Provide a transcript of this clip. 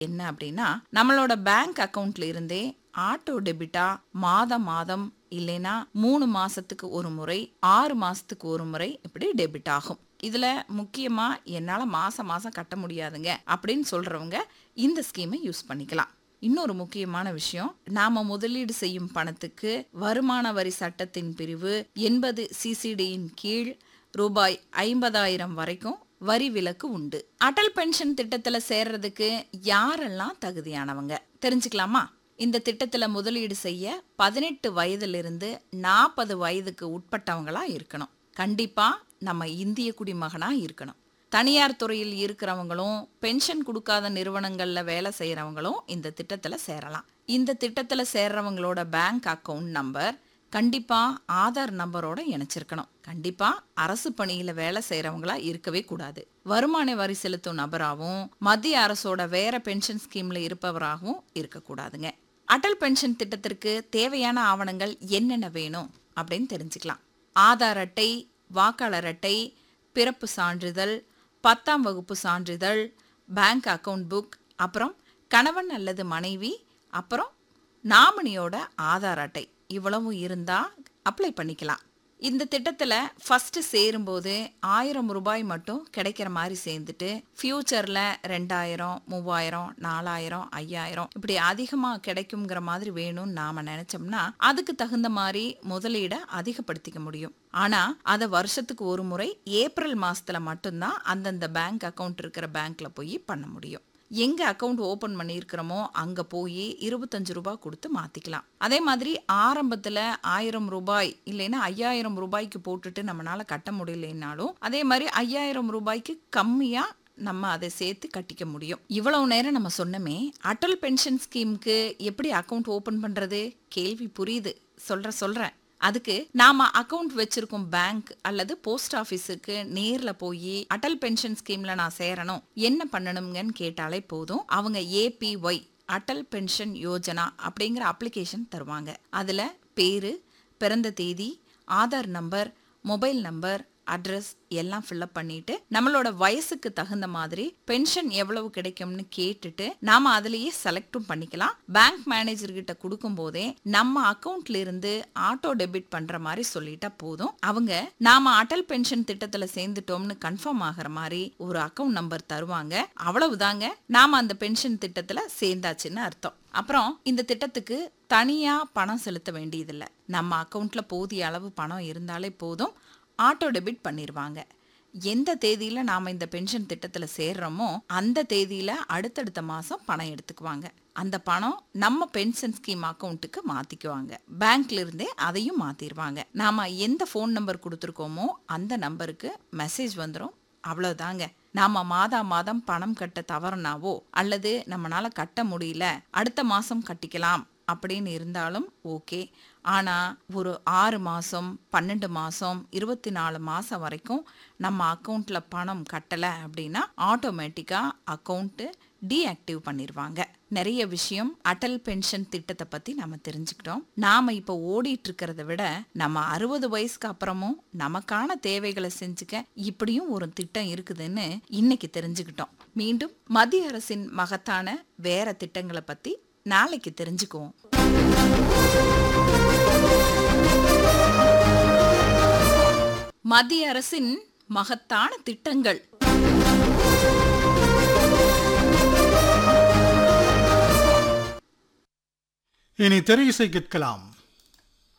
என்ன அப்படின்னா நம்மளோட பேங்க் அக்கவுண்ட்ல இருந்தே ஆட்டோ டெபிட்டா மாதம் மாதம் இல்லைன்னா மூணு மாசத்துக்கு ஒரு முறை ஆறு மாசத்துக்கு ஒரு முறை இப்படி டெபிட் ஆகும் இதுல முக்கியமா என்னால மாசம் மாசம் கட்ட முடியாதுங்க அப்படின்னு சொல்றவங்க இந்த ஸ்கீமை யூஸ் பண்ணிக்கலாம் இன்னொரு முக்கியமான விஷயம் நாம முதலீடு செய்யும் பணத்துக்கு வருமான வரி சட்டத்தின் பிரிவு எண்பது சிசிடியின் கீழ் ரூபாய் ஐம்பதாயிரம் வரைக்கும் வரி விலக்கு உண்டு அடல் பென்ஷன் திட்டத்துல சேர்றதுக்கு யாரெல்லாம் தகுதியானவங்க தெரிஞ்சுக்கலாமா இந்த திட்டத்துல முதலீடு செய்ய பதினெட்டு வயதிலிருந்து நாற்பது வயதுக்கு உட்பட்டவங்களா இருக்கணும் கண்டிப்பா நம்ம இந்திய குடிமகனா இருக்கணும் தனியார் துறையில் இருக்கிறவங்களும் பென்ஷன் கொடுக்காத நிறுவனங்கள்ல வேலை செய்யறவங்களும் இந்த திட்டத்துல சேரலாம் இந்த திட்டத்துல சேர்றவங்களோட பேங்க் அக்கவுண்ட் நம்பர் கண்டிப்பா ஆதார் நம்பரோட இணைச்சிருக்கணும் கண்டிப்பா அரசு பணியில வேலை செய்யறவங்களா இருக்கவே கூடாது வருமான வரி செலுத்தும் நபராகவும் மத்திய அரசோட வேற பென்ஷன் ஸ்கீம்ல இருப்பவராகவும் இருக்கக்கூடாதுங்க அடல் பென்ஷன் திட்டத்திற்கு தேவையான ஆவணங்கள் என்னென்ன வேணும் அப்படின்னு தெரிஞ்சுக்கலாம் ஆதார் அட்டை வாக்காளர் அட்டை பிறப்பு சான்றிதழ் பத்தாம் வகுப்பு சான்றிதழ் பேங்க் அக்கவுண்ட் புக் அப்புறம் கணவன் அல்லது மனைவி அப்புறம் நாமினியோட ஆதார் அட்டை இவ்வளவும் இருந்தால் அப்ளை பண்ணிக்கலாம் இந்த திட்டத்தில் ஃபஸ்ட்டு சேரும்போது ஆயிரம் ரூபாய் மட்டும் கிடைக்கிற மாதிரி சேர்ந்துட்டு ஃப்யூச்சரில் ரெண்டாயிரம் மூவாயிரம் நாலாயிரம் ஐயாயிரம் இப்படி அதிகமாக கிடைக்குங்கிற மாதிரி வேணும்னு நாம் நினச்சோம்னா அதுக்கு தகுந்த மாதிரி முதலீடை அதிகப்படுத்திக்க முடியும் ஆனால் அதை வருஷத்துக்கு ஒரு முறை ஏப்ரல் மாதத்தில் மட்டும்தான் அந்தந்த பேங்க் அக்கவுண்ட் இருக்கிற பேங்க்கில் போய் பண்ண முடியும் எங்க அக்கவுண்ட் ஓபன் பண்ணியிருக்கிறோமோ அங்க போய் இருபத்தஞ்சு ரூபாய் கொடுத்து மாத்திக்கலாம் அதே மாதிரி ஆரம்பத்துல ஆயிரம் ரூபாய் இல்லைன்னா ஐயாயிரம் ரூபாய்க்கு போட்டுட்டு நம்மளால கட்ட முடியலனாலும் அதே மாதிரி ஐயாயிரம் ரூபாய்க்கு கம்மியா நம்ம அதை சேர்த்து கட்டிக்க முடியும் இவ்வளவு நேரம் நம்ம சொன்னமே அடல் பென்ஷன் ஸ்கீமுக்கு எப்படி அக்கவுண்ட் ஓபன் பண்றது கேள்வி புரியுது சொல்ற சொல்றேன் அதுக்கு நாம அக்கவுண்ட் வச்சிருக்கோம் பேங்க் அல்லது போஸ்ட் ஆபீஸுக்கு நேர்ல போய் அடல் பென்ஷன் ஸ்கீம்ல நான் சேரணும் என்ன பண்ணணுங்கன்னு கேட்டாலே போதும் அவங்க ஏபிஒய் அடல் பென்ஷன் யோஜனா அப்படிங்கிற அப்ளிகேஷன் தருவாங்க அதுல பேரு பிறந்த தேதி Aadhaar number mobile number address எல்லாம் ஃபில்அப் பண்ணிட்டு நம்மளோட வயசுக்கு தகுந்த மாதிரி பென்ஷன் எவ்வளவு கிடைக்கும்னு கேட்டுட்டு நாம அதுலயே செலக்டும் பண்ணிக்கலாம் பேங்க் மேனேஜர் கிட்ட கொடுக்கும் போதே நம்ம அக்கவுண்ட்ல இருந்து ஆட்டோ டெபிட் பண்ற மாதிரி சொல்லிட்டா போதும் அவங்க நாம அடல் பென்ஷன் திட்டத்துல சேர்ந்துட்டோம்னு கன்ஃபார்ம் ஆகிற மாதிரி ஒரு அக்கவுண்ட் நம்பர் தருவாங்க அவ்வளவுதாங்க நாம அந்த பென்ஷன் திட்டத்துல சேர்ந்தாச்சுன்னு அர்த்தம் அப்புறம் இந்த திட்டத்துக்கு தனியா பணம் செலுத்த வேண்டியதில்லை நம்ம அக்கவுண்ட்ல போதிய அளவு பணம் இருந்தாலே போதும் ஆட்டோ டெபிட் பண்ணிடுவாங்க எந்த தேதியில் நாம் இந்த பென்ஷன் திட்டத்தில் சேர்றோமோ அந்த தேதியில் அடுத்தடுத்த மாதம் பணம் எடுத்துக்குவாங்க அந்த பணம் நம்ம பென்ஷன் ஸ்கீம் அக்கௌண்ட்டுக்கு மாற்றிக்குவாங்க பேங்க்ல இருந்தே அதையும் மாற்றிடுவாங்க நாம் எந்த ஃபோன் நம்பர் கொடுத்துருக்கோமோ அந்த நம்பருக்கு மெசேஜ் வந்துடும் அவ்வளோதாங்க நாம மாதா மாதம் பணம் கட்ட தவறுனாவோ அல்லது நம்மளால கட்ட முடியல அடுத்த மாசம் கட்டிக்கலாம் அப்படின்னு இருந்தாலும் ஓகே ஆனா ஒரு ஆறு மாசம் பன்னெண்டு மாசம் இருபத்தி நாலு மாசம் வரைக்கும் நம்ம அக்கௌண்ட்ல பணம் கட்டல அப்படின்னா ஆட்டோமேட்டிக்கா அக்கௌண்ட்டு டீஆக்டிவ் பண்ணிடுவாங்க நிறைய விஷயம் அடல் பென்ஷன் திட்டத்தை பத்தி நம்ம தெரிஞ்சுக்கிட்டோம் நாம இப்ப ஓடிட்டு இருக்கிறத விட நம்ம அறுபது வயசுக்கு அப்புறமும் நமக்கான தேவைகளை செஞ்சுக்க இப்படியும் ஒரு திட்டம் இருக்குதுன்னு இன்னைக்கு தெரிஞ்சுக்கிட்டோம் மீண்டும் மத்திய அரசின் மகத்தான வேற திட்டங்களை பத்தி நாளைக்கு தெரிஞ்சுக்குவோம் மத்திய அரசின் மகத்தான திட்டங்கள் இனி திரை இசை கேட்கலாம்